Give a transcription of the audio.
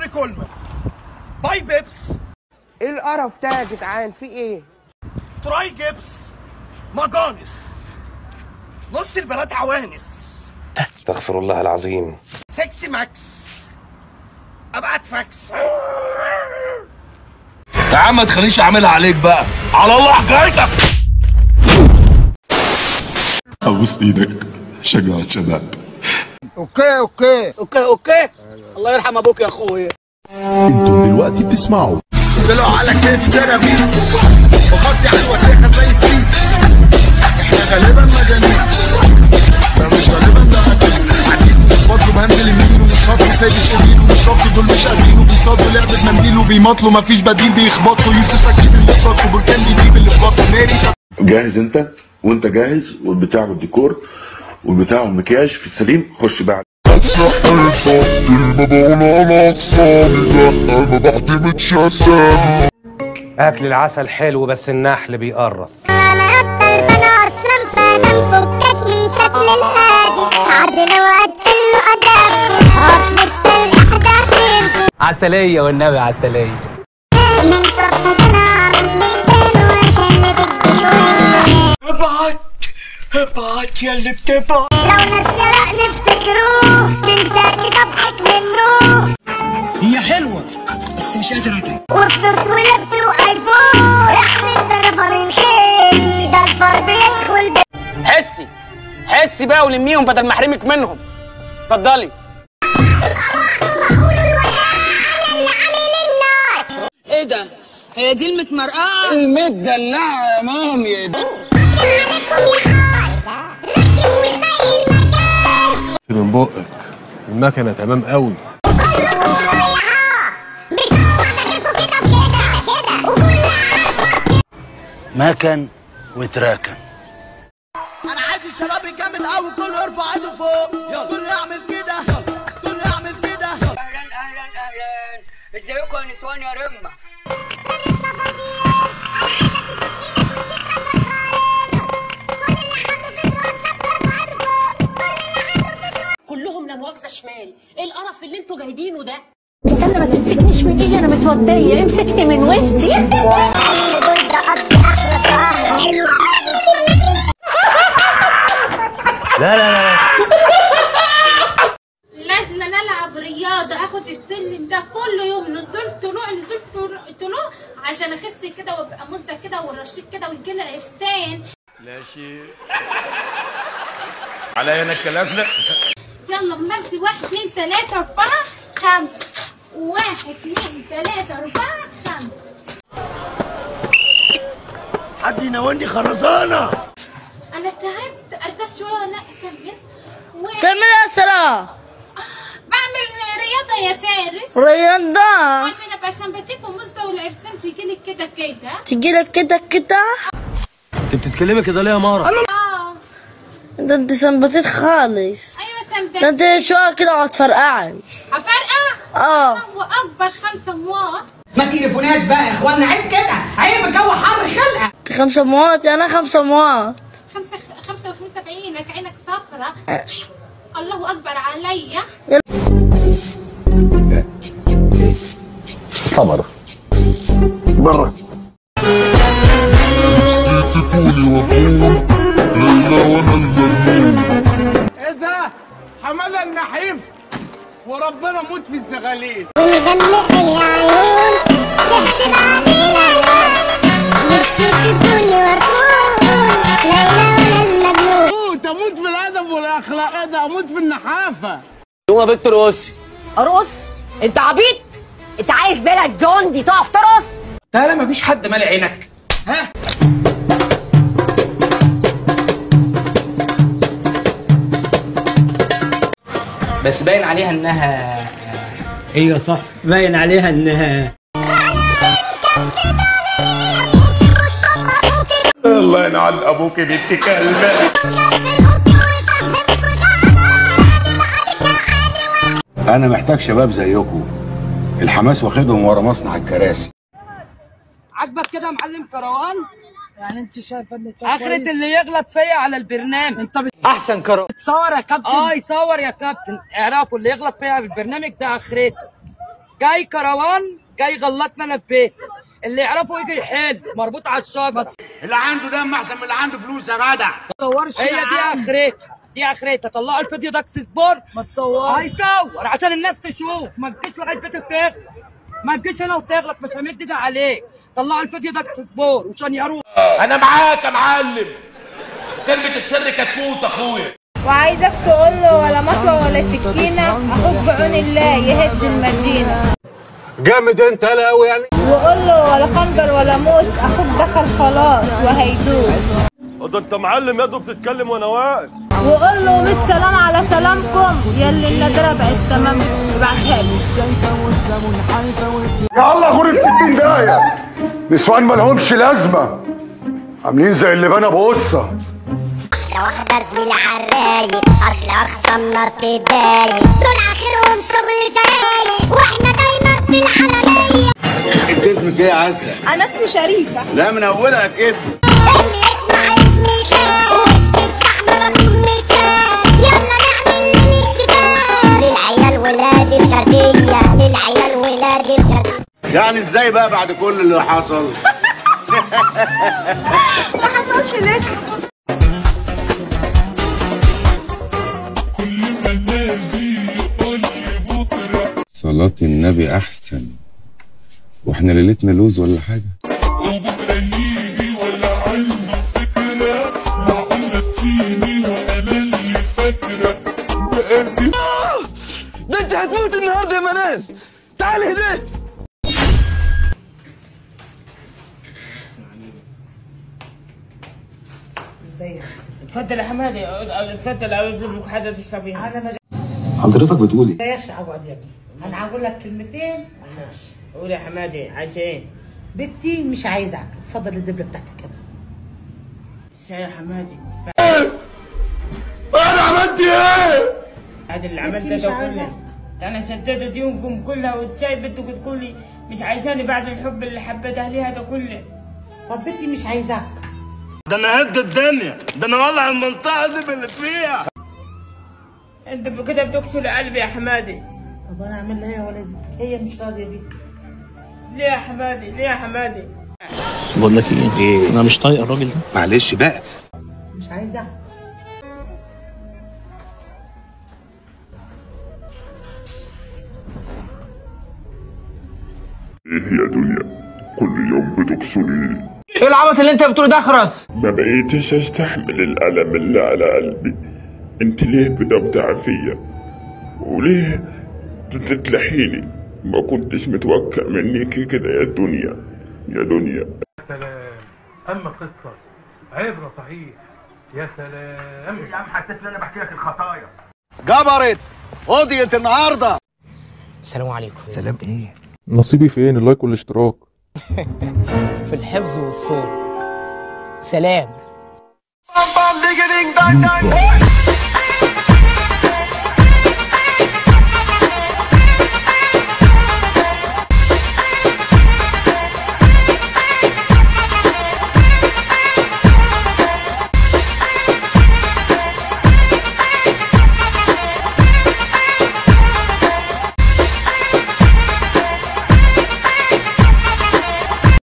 كولمان باي بيبس ايه القرف ده يا جدعان في ايه تراي جيبس مجانس نص البنات عوانس استغفر الله العظيم سكسي ماكس ابعت فاكس يا عم ما تخلينيش اعملها عليك بقى على الله حكايتك ابوس ايدك شجع الشباب اوكي اوكي اوكي اوكي الله يرحم ابوك يا اخويا انتم دلوقتي بتسمعوا طلعوا على كيف جربي وخطي على الوثيقه زي الفيل احنا غالبا مجانين لا مش غالبا ده اكيد عديس بيخبطوا بهندل يمين ومش خاطري سايب الشرير ومش شاطر دول مش قادرين وبيصادوا لعبة منديل وبيمطلوا مفيش بديل بيخبطوا يوسف اكيد اللي بيخبطوا بركان بيجيب اللي في بطنه ناري جاهز انت وانت جاهز والبتاع والديكور والبتاع والمكياج في السليم خش بقى اكل العسل حلو بس النحل بيقرص انا قتل بنا اصلا فادم فكك من شكل الهادي عدل وقتل له اداب اصل الاحداث عسليه والنبي عسليه من صفحتنا عامل لي كانوا عشان بدي شوية ابعت ابعت يا اللي بتبعت لو نسرق نفتكروه انت كده بحك منه هي حلوه بس مش قادر ادري وفلوس ولبس وايفون احنا ده نفر الخيل ده الفر بيدخل بي حسي حسي بقى ولميهم بدل ما احرمك منهم اتفضلي ايه ده هي دي المتمرقعه المدلعه يا مامي عليكم يا خاص ركب وزي المكان من بقك المكنه تمام قوي مش هو ده كده كده كده وكل عارفه مكن وتراكن انا عايز الشباب الجامد قوي كله يرفع ايده فوق كله يعمل كده كله يعمل كده اهلا اهلا اهلا ازيكم يا نسوان يا رمه كلهم لا مؤاخذه شمال ايه القرف اللي انتوا جايبينه ده استنى ما تمسكنيش من ايدي انا متوديه امسكني من وسطي لا لا لا لازم نلعب رياضه اخد السلم ده كل يوم نزول طلوع نزول طلوع- طلوع عشان اخس كده وابقى مزه كده والرشيق كده ويجيلي عرسان لا شيء عليا انا الكلام ده يلا بنمسي واحد اتنين تلاته اربعه خمسه واحد اتنين تلاته اربعه خمسه حد يناولني خرزانه انا تعبت ارتاح شويه ولا اكمل واحد تعمل يا سلام بعمل رياضه يا فارس رياضة عشان ابقى سمباتيك ومزه والعرسان تجيلي كده كده تجيلك كده كده انت بتتكلمي كده ليه يا مارا اه ده انت سمبتيت خالص ايوه ده انت سمباتيك شوية كده وهتفرقعي هفرقع اه الله اكبر خمسه موات ما تليفوناش بقى يا اخوانا عيب كده عيب الجو حر خلقه انت خمسة موات انا خمسة موات خمسه خمسه وخمسه في عينك عينك صفرة الله اكبر عليا ثمرة برا نفسي تكوني واكون ليلى وانا المجنون ايه ده حماده النحيف وربنا موت في الزغاليل ونغمق العيون تحسب علينا نفسي تدوني وارقون ليلى وانا المجنون اموت اموت في الادب والاخلاق ايه ده اموت في النحافه يوم يا بنت رقصي ارقص انت عبيط انت عايز بالك جون دي تقف ترقص لا لا مفيش حد مالي عينك ها بس باين عليها انها ايوه صح باين عليها انها الله ينعل ابوك بنت كلبه انا محتاج شباب زيكم الحماس واخدهم ورا مصنع الكراسي عاجبك كده يا معلم كروان يعني انت شايفه ان اخرة اللي يغلط فيا على البرنامج انت بت... احسن كرو بتصور يا كابتن اه يصور يا كابتن اعرفوا اللي يغلط فيا في البرنامج ده اخرته جاي كروان جاي غلطنا انا في بيتي اللي يعرفه يجي يحل مربوط على الشجر اللي عنده دم احسن من اللي عنده فلوس يا جدع تصورش هي دي اخرتها دي اخرتها طلعوا الفيديو ده سبور ما تصور هيصور عشان الناس تشوف ما تجيش لغايه بيتك تغلط ما تجيش هنا وتغلط مش همد ايدي عليك طلعوا الفيديو ده سبور وشان يروح انا معاك يا معلم كلمة السر كتكوت اخويا وعايزك تقول له ولا مطوة ولا سكينة أخوك بعون الله يهد المدينة جامد انت لا قوي يعني وقول له ولا خنجر ولا موت أخوك دخل خلاص وهيدوس ده انت معلم يا دوب بتتكلم وانا واقف وقول له بالسلام على سلامكم يلي النادرة بقت تمام ابعتها لي يا الله غور في 60 دقايق نسوان مالهمش لازمه عاملين زي اللي بنى بقصه لو واحدة زميلة عالرايق أصل أخصمنا ارتبايق دول آخرهم شغل زايق وإحنا دايما في العالمية انت اسمك ايه يا عسل أنا اسمي شريفة لا من اولها كده اللي يسمع اسمي خان وسط الزحمة مكتوب ميتان يلا نعمل للاكسدان للعيال ولاد الغازية للعيال ولاد الغازية يعني ازاي بقى بعد كل اللي حصل ما حصلش لسه صلاة النبي أحسن وإحنا ليلتنا لوز ولا حاجة ده انت هتموت النهارده يا مناس تعال هنا اتفضل يا حمادي اتفضل اجيب لك حاجه تشربيها حضرتك بتقولي ايش اقعد يا ابني انا هقول لك كلمتين معلش قول يا حمادي عايز ايه؟ بنتي مش عايزاك اتفضل الدبله بتاعتك كده ازاي يا حمادي؟ انا عملت ايه هذا اللي بنتي عملته مش ده عايزة. كله ده انا سددت ديونكم كلها وازاي بنتك تقولي مش عايزاني بعد الحب اللي حبيتها ليها ده كله طب بنتي مش عايزاك ده انا هد الدنيا ده انا ولع المنطقه دي باللي فيها انت كده بتكسر قلبي يا حمادي طب انا اعمل لها إيه يا ولدي هي مش راضيه بيك ليه يا حمادي ليه يا حمادي بقول لك ايه انا مش طايق الراجل ده معلش بقى مش عايزاك ايه يا دنيا كل يوم بتكسري ايه العبط اللي انت بتقوله ده اخرس ما بقيتش استحمل الألم اللي على قلبي انت ليه بتبدع فيا وليه بتتلحيني ما كنتش متوقع منيكي كده يا دنيا يا دنيا سلام اما قصه عبره صحيح يا سلام يا عم حسيت ان انا بحكي لك الخطايا جبرت قضيت النهارده السلام عليكم سلام ايه نصيبي فين اللايك والاشتراك في الحفظ والصوت سلام بام بام ديجي دينج داي داي